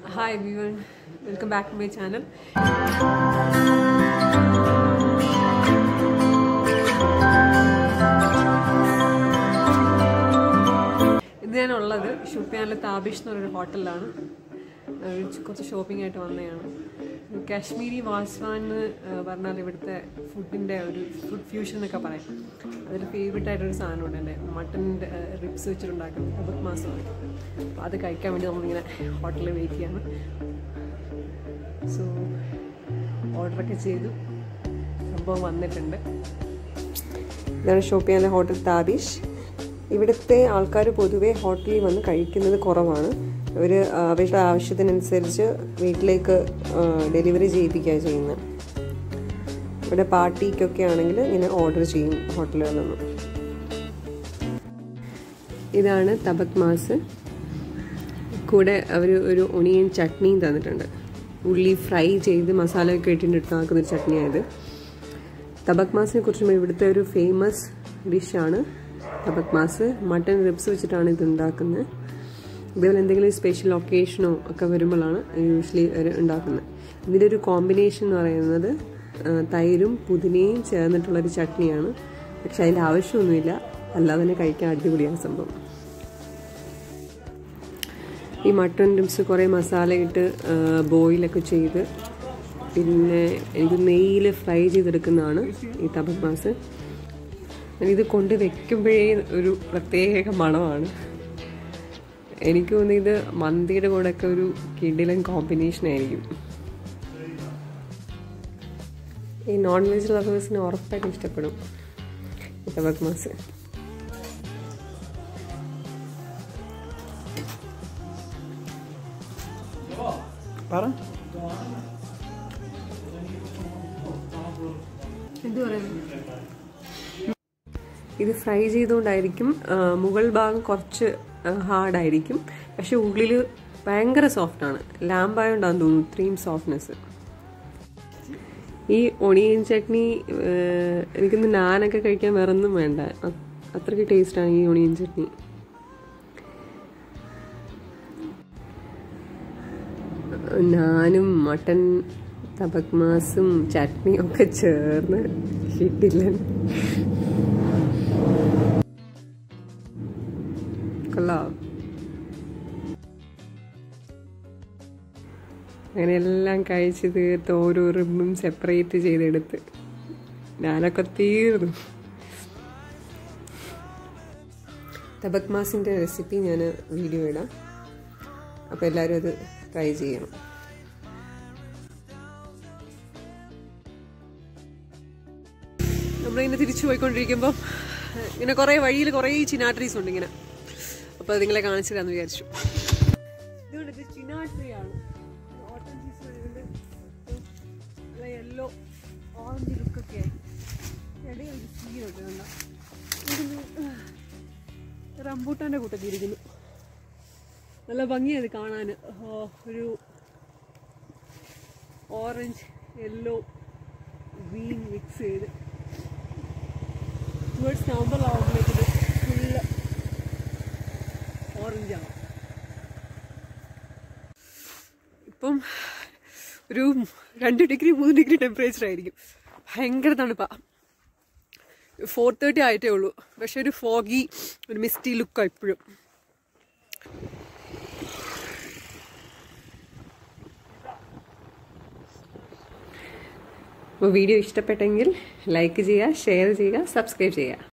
Hi everyone, welcome back to my channel. ഇത് ഞാനുള്ളത് ഷുപ്പിയാനിലെ താബിഷ് എന്ന് പറയുന്ന ഹോട്ടലിലാണ് ഒരു ചു- കുറച്ച് ഷോപ്പിംഗ് ആയിട്ട് വന്നതാണ് കാശ്മീരി വാസ്വാൻ എന്ന് പറഞ്ഞാൽ ഇവിടുത്തെ ഫുഡിൻ്റെ ഒരു ഫുഡ് ഫ്യൂഷൻ എന്നൊക്കെ പറയാം അതിൽ ഫേവറേറ്റ് ആയിട്ടൊരു സാധനമുണ്ട് എൻ്റെ മട്ടൻ്റെ റിബ്സ് വെച്ചിട്ടുണ്ടാക്കുന്നത് അബക് മാസമാണ് അപ്പോൾ അത് കഴിക്കാൻ വേണ്ടി നമ്മളിങ്ങനെ ഹോട്ടലിൽ വെയിറ്റ് ചെയ്യാണ് സോ ഓർഡറൊക്കെ ചെയ്തു സംഭവം വന്നിട്ടുണ്ട് ഇതാണ് ഷോപ്പിയാനിലെ ഹോട്ടൽ താബീഷ് ഇവിടുത്തെ ആൾക്കാർ പൊതുവെ ഹോട്ടലിൽ വന്ന് കഴിക്കുന്നത് കുറവാണ് അവർ അവരുടെ ആവശ്യത്തിനനുസരിച്ച് വീട്ടിലേക്ക് ഡെലിവറി ചെയ്യിപ്പിക്കുക ചെയ്യുന്നത് ഇവിടെ പാർട്ടിക്കൊക്കെ ആണെങ്കിൽ ഇങ്ങനെ ഓർഡർ ചെയ്യും ഹോട്ടലുകളിൽ നിന്ന് ഇതാണ് തബക് മാസ് കൂടെ അവർ ഒരു ഒണിയൻ ചട്നിയും തന്നിട്ടുണ്ട് ഉള്ളി ഫ്രൈ ചെയ്ത് മസാലയൊക്കെ ഇട്ടിട്ടുണ്ടാക്കുന്ന ഒരു ചട്നിയായത് തബക് മാസിനെ കുറിച്ചും ഇവിടുത്തെ ഒരു ഫേമസ് ഡിഷാണ് തബക് മാസ് മട്ടൺ റിബ്സ് വെച്ചിട്ടാണ് ഇത് ഉണ്ടാക്കുന്നത് ഇതേപോലെ എന്തെങ്കിലും സ്പെഷ്യൽ ഒക്കേഷനോ ഒക്കെ വരുമ്പോഴാണ് യൂഷ്വലി ഉണ്ടാക്കുന്നത് ഇതിൻ്റെ ഒരു കോമ്പിനേഷൻ എന്ന് പറയുന്നത് ആ, തൈരും പുതിനയും ചേർന്നിട്ടുള്ളൊരു ചട്നിയാണ് പക്ഷെ അതിൻ്റെ ആവശ്യമൊന്നുമില്ല അല്ലാതെ തന്നെ കഴിക്കാൻ അടിപൊളിയാണ് സംഭവം ഈ മട്ടൺ റിബ്സ് കുറേ മസാല ഇട്ട് ബോയിലൊക്കെ ചെയ്ത് പിന്നെ എനിക്ക് നെയ്യിൽ ഫ്രൈ ചെയ്തെടുക്കുന്നതാണ് ഈ തബക് മാസ് ഇത് കൊണ്ട് വെക്കുമ്പോഴേ ഒരു പ്രത്യേക മണമാണ് എനിക്ക് തോന്നുന്നു ഇത് മന്തിയുടെ കൂടെയൊക്കെ ഒരു കിടിലൻ കോമ്പിനേഷൻ ആയിരിക്കും ഈ നോൺ വെജ് ലവേഴ്സിന് ഉറപ്പായിട്ടും ഇഷ്ടപ്പെടും ഈ തബക് മാസ് പറ എന്ത് പറയുന്നു ഇത് ഫ്രൈ ചെയ്തുകൊണ്ടായിരിക്കും ആ, മുകൾ ഭാഗം കുറച്ച് ഹാർഡായിരിക്കും പക്ഷെ ഉള്ളിൽ ഭയങ്കര സോഫ്റ്റാണ് ലാമ്പായോണ്ടാന്ന് തോന്നുന്നു ഇത്രയും സോഫ്റ്റ്നെസ് ഈ ഒണിയൻ ചട്നി ഏഹ്, എനിക്കൊന്ന് നാനൊക്കെ കഴിക്കാൻ വേറെ ഒന്നും വേണ്ട അ- അത്രയ്ക്ക് ടേസ്റ്റാണ് ഈ ഒണിയൻ ചട്നി നാനും മട്ടൻ തബക് മാസും ചട്നിയും ഒക്കെ ചേർന്ന് കിട്ടില്ല കൊള്ളാം അങ്ങനെ എല്ലാം കഴിച്ച് തീർത്ത് ഓരോ റിബും സെപ്പറേറ്റ് ചെയ്തെടുത്ത് ഞാനൊക്കെ തീർന്നു തബക് മാസിൻ്റെ റെസിപ്പി ഞാൻ വീഡിയോ ഇടാം അപ്പോൾ എല്ലാവരും അത് ട്രൈ ചെയ്യണം നമ്മളിങ്ങനെ തിരിച്ചു പോയിക്കൊണ്ടിരിക്കുമ്പോൾ ഇങ്ങനെ കുറേ വഴിയിൽ കുറേ ചിനാട്രീസ് ഉണ്ട് ഇങ്ങനെ അപ്പോൾ അത് നിങ്ങളെ കാണിച്ചു തരാമെന്ന് വിചാരിച്ചു ഇതുകൊണ്ട് ഇത് ചിനാട്രിയാണ് ഓട്ടം സീസൺ ഇതിൻ്റെ നല്ല യെല്ലോ ഓറഞ്ച് ലുക്കൊക്കെ ആയി ഇടയിൽ ഒരു സീനുണ്ട് കണ്ട ഇതിന് റംബൂട്ടാൻ്റെ കൂട്ടത്തിൽ ഇരിക്കുന്നു നല്ല ഭംഗിയത് കാണാൻ ഒരു ഓറഞ്ച് യെല്ലോ ഗ്രീൻ മിക്സ് ചെയ്ത് ടുവേർഡ്സ് നവംബർ ആവുമ്പോഴേക്ക് ഇത് ഫുള്ള് ഓറഞ്ചാണ് ഇപ്പം ഒരു രണ്ട് ഡിഗ്രി മൂന്ന് ഡിഗ്രി ടെമ്പറേച്ചർ ആയിരിക്കും ഭയങ്കര തണുപ്പാണ് ഫോർ തേർട്ടി ആയിട്ടേ ഉള്ളൂ പക്ഷെ ഒരു ഫോഗി ഒരു മിസ്റ്റി ലുക്കാണ് ഇപ്പോഴും അപ്പോൾ വീഡിയോ ഇഷ്ടപ്പെട്ടെങ്കിൽ ലൈക്ക് ചെയ്യുക ഷെയർ ചെയ്യുക സബ്സ്ക്രൈബ് ചെയ്യുക